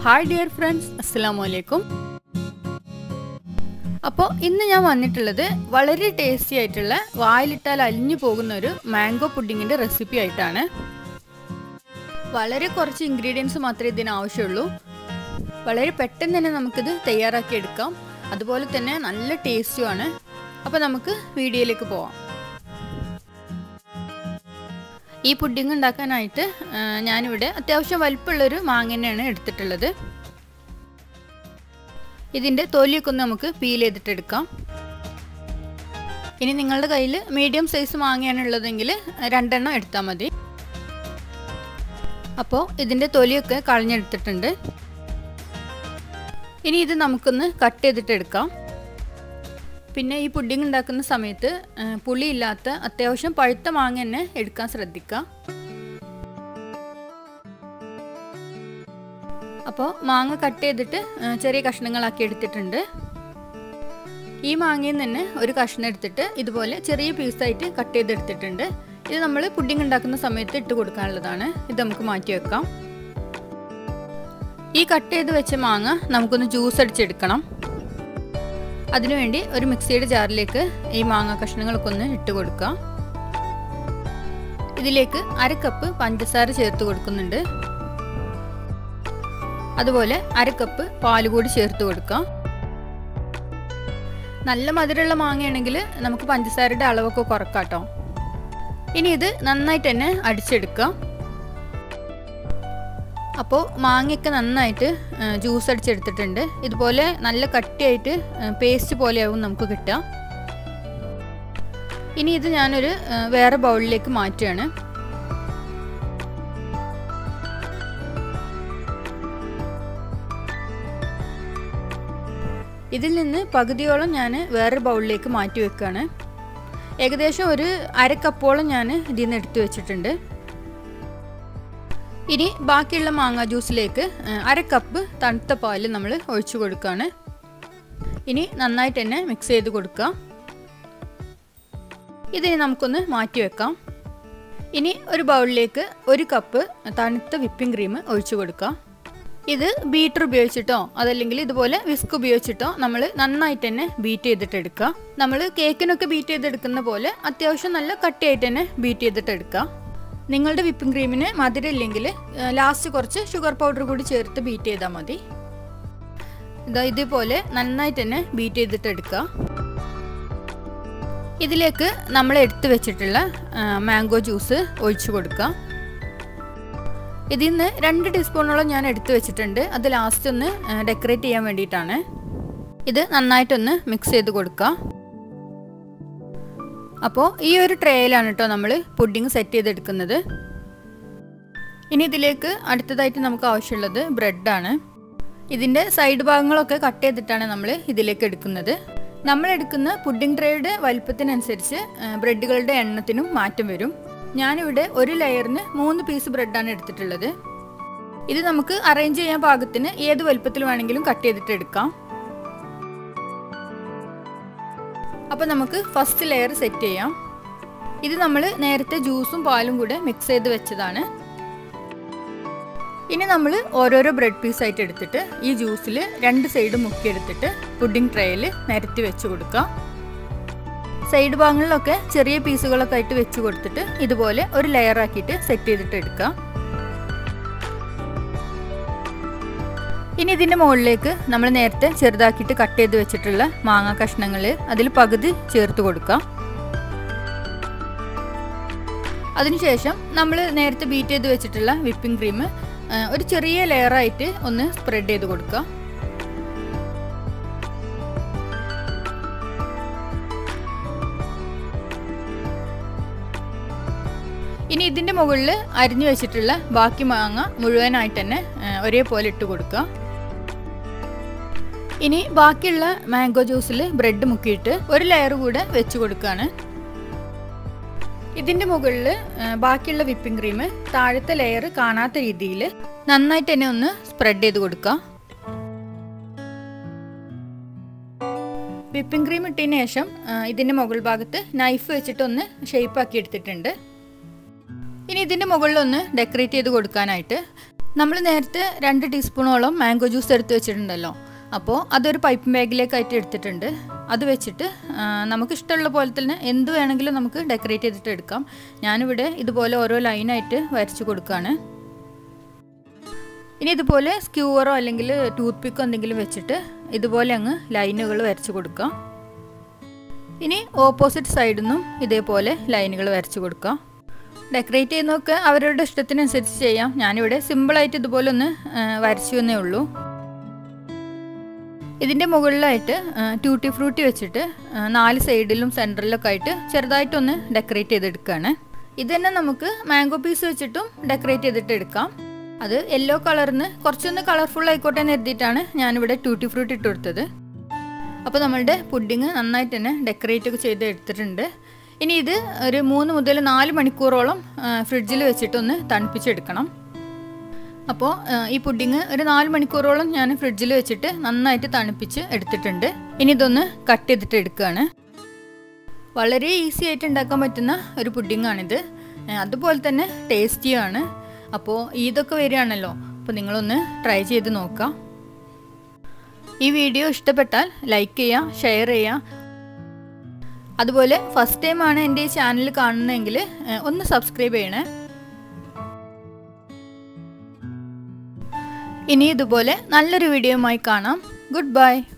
hi dear friends അസ്സാം വലൈക്കും അപ്പോൾ ഇന്ന് ഞാൻ വന്നിട്ടുള്ളത് വളരെ ടേസ്റ്റി ആയിട്ടുള്ള വായിലിട്ടാൽ അലിഞ്ഞു പോകുന്ന ഒരു മാംഗോ പുഡിങ്ങിൻ്റെ റെസിപ്പി ആയിട്ടാണ് വളരെ കുറച്ച് ഇൻഗ്രീഡിയൻസ് മാത്രമേ ഇതിന് ആവശ്യമുള്ളൂ വളരെ പെട്ടെന്ന് തന്നെ നമുക്കിത് തയ്യാറാക്കി എടുക്കാം അതുപോലെ തന്നെ നല്ല ടേസ്റ്റുമാണ് അപ്പോൾ നമുക്ക് വീഡിയോയിലേക്ക് പോവാം ഈ പുഡിംഗ് ഉണ്ടാക്കാനായിട്ട് ഞാനിവിടെ അത്യാവശ്യം വലിപ്പമുള്ളൊരു മാങ്ങ തന്നെയാണ് എടുത്തിട്ടുള്ളത് ഇതിൻ്റെ തൊലിയൊക്കെ ഒന്ന് നമുക്ക് പീൽ ചെയ്തിട്ട് എടുക്കാം ഇനി നിങ്ങളുടെ കയ്യിൽ മീഡിയം സൈസ് മാങ്ങയാണ് ഉള്ളതെങ്കിൽ രണ്ടെണ്ണം എടുത്താൽ മതി അപ്പോൾ ഇതിൻ്റെ തൊലിയൊക്കെ കളഞ്ഞെടുത്തിട്ടുണ്ട് ഇനി ഇത് നമുക്കൊന്ന് കട്ട് ചെയ്തിട്ട് എടുക്കാം പിന്നെ ഈ പുഡിംഗ് ഉണ്ടാക്കുന്ന സമയത്ത് പുളിയില്ലാത്ത അത്യാവശ്യം പഴുത്ത മാങ്ങ തന്നെ എടുക്കാൻ ശ്രദ്ധിക്കുക അപ്പോൾ മാങ്ങ കട്ട് ചെയ്തിട്ട് ചെറിയ കഷ്ണങ്ങളാക്കി എടുത്തിട്ടുണ്ട് ഈ മാങ്ങയിൽ തന്നെ ഒരു കഷ്ണം എടുത്തിട്ട് ഇതുപോലെ ചെറിയ പീസായിട്ട് കട്ട് ചെയ്തെടുത്തിട്ടുണ്ട് ഇത് നമ്മൾ പുഡിംഗ് ഉണ്ടാക്കുന്ന സമയത്ത് ഇട്ട് കൊടുക്കാനുള്ളതാണ് ഇത് നമുക്ക് മാറ്റി വെക്കാം ഈ കട്ട് ചെയ്ത് വെച്ച മാങ്ങ നമുക്കൊന്ന് ജ്യൂസ് അടിച്ചെടുക്കണം അതിനുവേണ്ടി ഒരു മിക്സിയുടെ ജാറിലേക്ക് ഈ മാങ്ങ കഷ്ണങ്ങളൊക്കെ ഒന്ന് ഇട്ട് കൊടുക്കാം ഇതിലേക്ക് അര കപ്പ് പഞ്ചസാര ചേർത്ത് കൊടുക്കുന്നുണ്ട് അതുപോലെ അര കപ്പ് പാല് കൂടി ചേർത്ത് കൊടുക്കാം നല്ല മധുരമുള്ള മാങ്ങയാണെങ്കിൽ നമുക്ക് പഞ്ചസാരയുടെ അളവൊക്കെ കുറക്കാട്ടോ ഇനി ഇത് നന്നായിട്ട് തന്നെ അടിച്ചെടുക്കാം അപ്പോൾ മാങ്ങയൊക്കെ നന്നായിട്ട് ജ്യൂസ് അടിച്ചെടുത്തിട്ടുണ്ട് ഇതുപോലെ നല്ല കട്ടിയായിട്ട് പേസ്റ്റ് പോലെയാവും നമുക്ക് കിട്ടുക ഇനി ഇത് ഞാനൊരു വേറെ ബൗളിലേക്ക് മാറ്റുകയാണ് ഇതിൽ നിന്ന് പകുതിയോളം ഞാൻ വേറെ ബൗളിലേക്ക് മാറ്റി വെക്കുകയാണ് ഏകദേശം ഒരു അര കപ്പോളം ഞാൻ ഇതിൽ നിന്ന് എടുത്തു വെച്ചിട്ടുണ്ട് ഇനി ബാക്കിയുള്ള മാങ്ങ ജ്യൂസിലേക്ക് അര കപ്പ് തണുത്ത പാല് നമ്മൾ ഒഴിച്ചു കൊടുക്കുകയാണ് ഇനി നന്നായിട്ട് തന്നെ മിക്സ് ചെയ്ത് കൊടുക്കുക ഇതിന് നമുക്കൊന്ന് മാറ്റി വെക്കാം ഇനി ഒരു ബൗളിലേക്ക് ഒരു കപ്പ് തണുത്ത വിപ്പിംഗ് ക്രീം ഒഴിച്ചു കൊടുക്കുക ഇത് ബീറ്റർ ഉപയോഗിച്ചിട്ടോ അതല്ലെങ്കിൽ ഇതുപോലെ വിസ്ക് ഉപയോഗിച്ചിട്ടോ നമ്മൾ നന്നായിട്ട് തന്നെ ബീറ്റ് ചെയ്തിട്ട് എടുക്കുക നമ്മൾ കേക്കിനൊക്കെ ബീറ്റ് ചെയ്തെടുക്കുന്ന പോലെ അത്യാവശ്യം നല്ല കട്ടിയായിട്ട് തന്നെ ബീറ്റ് ചെയ്തിട്ട് എടുക്കുക നിങ്ങളുടെ വിപ്പിംഗ് ക്രീമിന് മധുരം ഇല്ലെങ്കിൽ ലാസ്റ്റ് കുറച്ച് ഷുഗർ പൗഡർ കൂടി ചേർത്ത് ബീറ്റ് ചെയ്താൽ മതി ഇതാ ഇതേപോലെ നന്നായിട്ട് തന്നെ ബീറ്റ് ചെയ്തിട്ട് എടുക്കുക ഇതിലേക്ക് നമ്മൾ എടുത്തു വെച്ചിട്ടുള്ള മാംഗോ ജ്യൂസ് ഒഴിച്ചു കൊടുക്കുക ഇതിൽ നിന്ന് രണ്ട് ടീസ്പൂണോളം ഞാൻ എടുത്തു വെച്ചിട്ടുണ്ട് അത് ലാസ്റ്റ് ഒന്ന് ഡെക്കറേറ്റ് ചെയ്യാൻ വേണ്ടിയിട്ടാണ് ഇത് നന്നായിട്ടൊന്ന് മിക്സ് ചെയ്ത് കൊടുക്കുക അപ്പോൾ ഈ ഒരു ട്രേയിലാണ് കേട്ടോ നമ്മൾ പുഡിങ് സെറ്റ് ചെയ്തെടുക്കുന്നത് ഇനി ഇതിലേക്ക് അടുത്തതായിട്ട് നമുക്ക് ആവശ്യമുള്ളത് ബ്രെഡാണ് ഇതിൻ്റെ സൈഡ് ഭാഗങ്ങളൊക്കെ കട്ട് ചെയ്തിട്ടാണ് നമ്മൾ ഇതിലേക്ക് എടുക്കുന്നത് നമ്മൾ എടുക്കുന്ന പുഡിംഗ് ട്രേയുടെ വലുപ്പത്തിനനുസരിച്ച് ബ്രെഡുകളുടെ എണ്ണത്തിനും മാറ്റം വരും ഞാനിവിടെ ഒരു ലെയറിന് മൂന്ന് പീസ് ബ്രെഡാണ് എടുത്തിട്ടുള്ളത് ഇത് നമുക്ക് അറേഞ്ച് ചെയ്യാൻ പാകത്തിന് ഏത് വലുപ്പത്തിൽ വേണമെങ്കിലും കട്ട് ചെയ്തിട്ട് എടുക്കാം അപ്പോൾ നമുക്ക് ഫസ്റ്റ് ലെയർ സെറ്റ് ചെയ്യാം ഇത് നമ്മൾ നേരത്തെ ജ്യൂസും പാലും കൂടെ മിക്സ് ചെയ്ത് വെച്ചതാണ് ഇനി നമ്മൾ ഓരോരോ ബ്രെഡ് പീസ് ആയിട്ട് എടുത്തിട്ട് ഈ ജ്യൂസിൽ രണ്ട് സൈഡ് മുക്കിയെടുത്തിട്ട് പുഡിംഗ് ട്രേയിൽ നിരത്തി വെച്ച് കൊടുക്കാം സൈഡ് ഭാഗങ്ങളിലൊക്കെ ചെറിയ പീസുകളൊക്കെ ആയിട്ട് വെച്ച് കൊടുത്തിട്ട് ഇതുപോലെ ഒരു ലെയർ ആക്കിയിട്ട് സെറ്റ് ചെയ്തിട്ട് എടുക്കാം ഇനി ഇതിൻ്റെ മുകളിലേക്ക് നമ്മൾ നേരത്തെ ചെറുതാക്കിയിട്ട് കട്ട് ചെയ്ത് വെച്ചിട്ടുള്ള മാങ്ങ കഷ്ണങ്ങൾ അതിൽ പകുതി ചേർത്ത് കൊടുക്കാം അതിനുശേഷം നമ്മൾ നേരത്തെ ബീറ്റ് ചെയ്ത് വെച്ചിട്ടുള്ള വിപ്പിംഗ് ക്രീം ഒരു ചെറിയ ലെയറായിട്ട് ഒന്ന് സ്പ്രെഡ് ചെയ്ത് കൊടുക്കുക ഇനി ഇതിൻ്റെ മുകളിൽ അരിഞ്ഞു വെച്ചിട്ടുള്ള ബാക്കി മാങ്ങ മുഴുവനായിട്ട് തന്നെ ഒരേപോലെ ഇട്ട് കൊടുക്കുക ഇനി ബാക്കിയുള്ള മാംഗോ ജ്യൂസിൽ ബ്രെഡ് മുക്കിയിട്ട് ഒരു ലെയർ കൂടെ വെച്ച് കൊടുക്കുകയാണ് ഇതിൻ്റെ മുകളിൽ ബാക്കിയുള്ള വിപ്പിംഗ് ക്രീം താഴത്തെ ലെയർ കാണാത്ത രീതിയിൽ നന്നായിട്ട് തന്നെ ഒന്ന് സ്പ്രെഡ് ചെയ്ത് കൊടുക്കുക വിപ്പിംഗ് ക്രീം ഇട്ടതിന് ശേഷം ഇതിൻ്റെ മുകൾ ഭാഗത്ത് നൈഫ് വെച്ചിട്ടൊന്ന് ഷേപ്പ് ആക്കി എടുത്തിട്ടുണ്ട് ഇനി ഇതിൻ്റെ മുകളിലൊന്ന് ഡെക്കറേറ്റ് ചെയ്ത് കൊടുക്കാനായിട്ട് നമ്മൾ നേരത്തെ രണ്ട് ടീസ്പൂണോളം മാംഗോ ജ്യൂസ് എടുത്ത് വെച്ചിട്ടുണ്ടല്ലോ അപ്പോൾ അതൊരു പൈപ്പ് ബാഗിലേക്കായിട്ട് എടുത്തിട്ടുണ്ട് അത് വെച്ചിട്ട് നമുക്ക് ഇഷ്ടമുള്ള പോലെ തന്നെ എന്ത് വേണമെങ്കിലും നമുക്ക് ഡെക്കറേറ്റ് ചെയ്തിട്ട് എടുക്കാം ഞാനിവിടെ ഇതുപോലെ ഓരോ ലൈനായിട്ട് വരച്ച് കൊടുക്കുകയാണ് ഇനി ഇതുപോലെ സ്ക്യൂവറോ അല്ലെങ്കിൽ ടൂത്ത് പിക്കോ എന്തെങ്കിലും വെച്ചിട്ട് ഇതുപോലെ അങ്ങ് ലൈനുകൾ വരച്ച് കൊടുക്കാം ഇനി ഓപ്പോസിറ്റ് സൈഡിൽ നിന്നും ഇതേപോലെ ലൈനുകൾ വരച്ച് കൊടുക്കാം ഡെക്കറേറ്റ് ചെയ്യുന്നതൊക്കെ അവരുടെ ഇഷ്ടത്തിനനുസരിച്ച് ചെയ്യാം ഞാനിവിടെ സിമ്പിളായിട്ട് ഇതുപോലെ ഒന്ന് വരച്ചു എന്നേ ഉള്ളൂ ഇതിൻ്റെ മുകളിലായിട്ട് ട്യൂട്ടി ഫ്രൂട്ടി വെച്ചിട്ട് നാല് സൈഡിലും സെൻറ്ററിലൊക്കെ ആയിട്ട് ചെറുതായിട്ടൊന്ന് ഡെക്കറേറ്റ് ചെയ്തെടുക്കുകയാണ് ഇത് തന്നെ നമുക്ക് മാംഗോ പീസ് വെച്ചിട്ടും ഡെക്കറേറ്റ് ചെയ്തിട്ട് എടുക്കാം അത് യെല്ലോ കളറിന് കുറച്ചൊന്ന് കളർഫുൾ ആയിക്കോട്ടെ എന്ന് കരുതിയിട്ടാണ് ഞാനിവിടെ ട്യൂട്ടി ഫ്രൂട്ട് ഇട്ട് കൊടുത്തത് അപ്പോൾ നമ്മളുടെ പുഡിങ് നന്നായിട്ട് തന്നെ ഡെക്കറേറ്റ് ഒക്കെ ചെയ്ത് എടുത്തിട്ടുണ്ട് ഇനി ഇത് ഒരു മൂന്ന് മുതൽ നാല് മണിക്കൂറോളം ഫ്രിഡ്ജിൽ വെച്ചിട്ടൊന്ന് തണുപ്പിച്ചെടുക്കണം അപ്പോൾ ഈ പുഡിങ് ഒരു നാല് മണിക്കൂറോളം ഞാൻ ഫ്രിഡ്ജിൽ വെച്ചിട്ട് നന്നായിട്ട് തണുപ്പിച്ച് എടുത്തിട്ടുണ്ട് ഇനി ഇതൊന്ന് കട്ട് ചെയ്തിട്ട് എടുക്കുകയാണ് വളരെ ഈസി ആയിട്ട് ഉണ്ടാക്കാൻ പറ്റുന്ന ഒരു പുഡിങ്ങാണിത് അതുപോലെ തന്നെ ടേസ്റ്റിയാണ് അപ്പോൾ ഇതൊക്കെ വരികയാണല്ലോ അപ്പോൾ നിങ്ങളൊന്ന് ട്രൈ ചെയ്ത് നോക്കാം ഈ വീഡിയോ ഇഷ്ടപ്പെട്ടാൽ ലൈക്ക് ചെയ്യുക ഷെയർ ചെയ്യുക അതുപോലെ ഫസ്റ്റ് ടൈമാണ് എൻ്റെ ഈ ചാനൽ കാണുന്നതെങ്കിൽ ഒന്ന് സബ്സ്ക്രൈബ് ചെയ്യണേ ഇനി ഇതുപോലെ നല്ലൊരു വീഡിയോയുമായി കാണാം ഗുഡ് ബൈ